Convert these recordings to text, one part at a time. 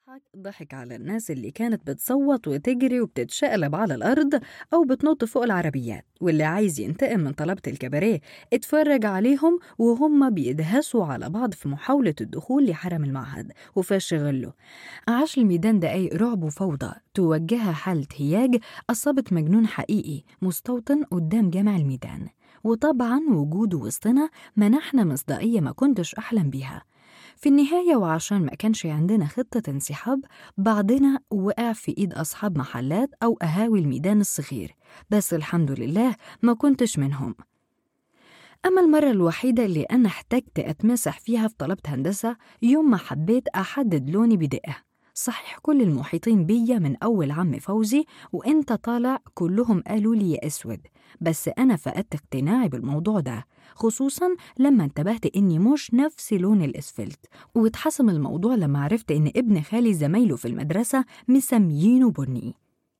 بيضحك ضحك على الناس اللي كانت بتصوت وتجري وبتتشقلب على الأرض أو بتنط فوق العربيات واللي عايز ينتقم من طلبة الكباريه اتفرج عليهم وهم بيدهسوا على بعض في محاولة الدخول لحرم المعهد وفاش غله عاش الميدان دقايق رعب وفوضى توجهها حالة هياج أصابت مجنون حقيقي مستوطن قدام جامع الميدان وطبعا وجوده وسطنا منحنا مصداقية ما كنتش أحلم بيها في النهاية وعشان ما كانش عندنا خطة انسحاب بعضنا وقع في إيد أصحاب محلات أو قهاوي الميدان الصغير بس الحمد لله ما كنتش منهم أما المرة الوحيدة اللي أنا احتجت أتمسح فيها في طلبة هندسة يوم ما حبيت أحدد لوني بدقة صحيح كل المحيطين بيا من أول عم فوزي وإنت طالع كلهم قالوا لي يا أسود بس أنا فقدت اقتناعي بالموضوع ده خصوصا لما انتبهت إني مش نفس لون الأسفلت واتحسم الموضوع لما عرفت إن ابن خالي زمايله في المدرسة مسميينه بني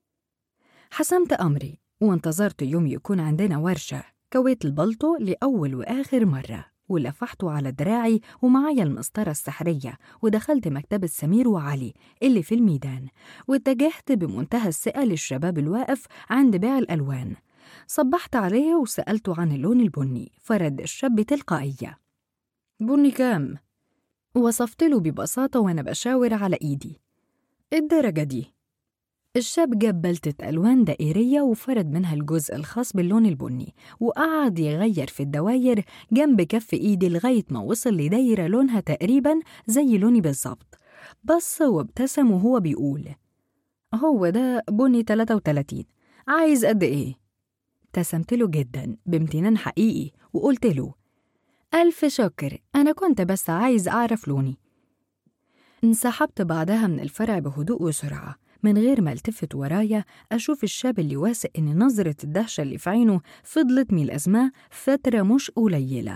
حسمت أمري وانتظرت يوم يكون عندنا ورشة كويت البلطو لأول وآخر مرة ولفحته على دراعي ومعايا المسطرة السحرية ودخلت مكتبة سمير وعلي اللي في الميدان واتجهت بمنتهى الثقة للشباب الواقف عند بيع الألوان صبحت عليه وسألته عن اللون البني فرد الشاب تلقائية بني كام؟ وصفت له ببساطة وأنا بشاور على إيدي الدرجة دي الشاب جاب بلتة ألوان دائرية وفرد منها الجزء الخاص باللون البني وقعد يغير في الدواير جنب كف إيدي لغاية ما وصل لدايرة لونها تقريبا زي لوني بالظبط بص وابتسم وهو بيقول هو ده بني 33 عايز قد إيه؟ ابتسمت له جدا بامتنان حقيقي وقلت له ألف شكر أنا كنت بس عايز أعرف لوني انسحبت بعدها من الفرع بهدوء وسرعة من غير ما التفت ورايا أشوف الشاب اللي واثق إن نظرة الدهشة اللي في عينه فضلت من الأزمة فترة مش قليلة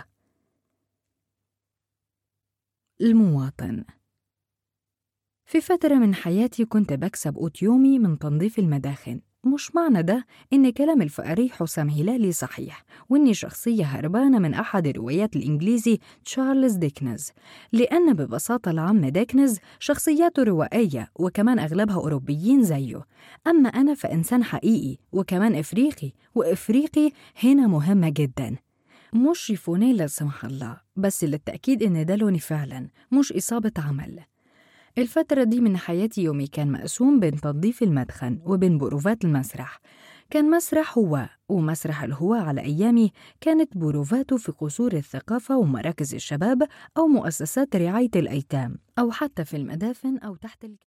المواطن في فترة من حياتي كنت بكسب قوت يومي من تنظيف المداخن مش معنى ده إن كلام الفقري حسام هلالي صحيح وإني شخصية هربانة من أحد الروايات الإنجليزي تشارلز ديكنز لأن ببساطة العم ديكنز شخصياته روائية وكمان أغلبها أوروبيين زيه أما أنا فإنسان حقيقي وكمان إفريقي وإفريقي هنا مهمة جدا مش شيفونيه لا سمح الله بس للتأكيد إن ده لوني فعلا مش إصابة عمل الفترة دي من حياتي يومي كان مقسوم بين تنظيف المدخن وبين بروفات المسرح كان مسرح هو ومسرح الهواء على أيامي كانت بروفاته في قصور الثقافة ومراكز الشباب أو مؤسسات رعاية الأيتام أو حتى في المدافن أو تحت الك...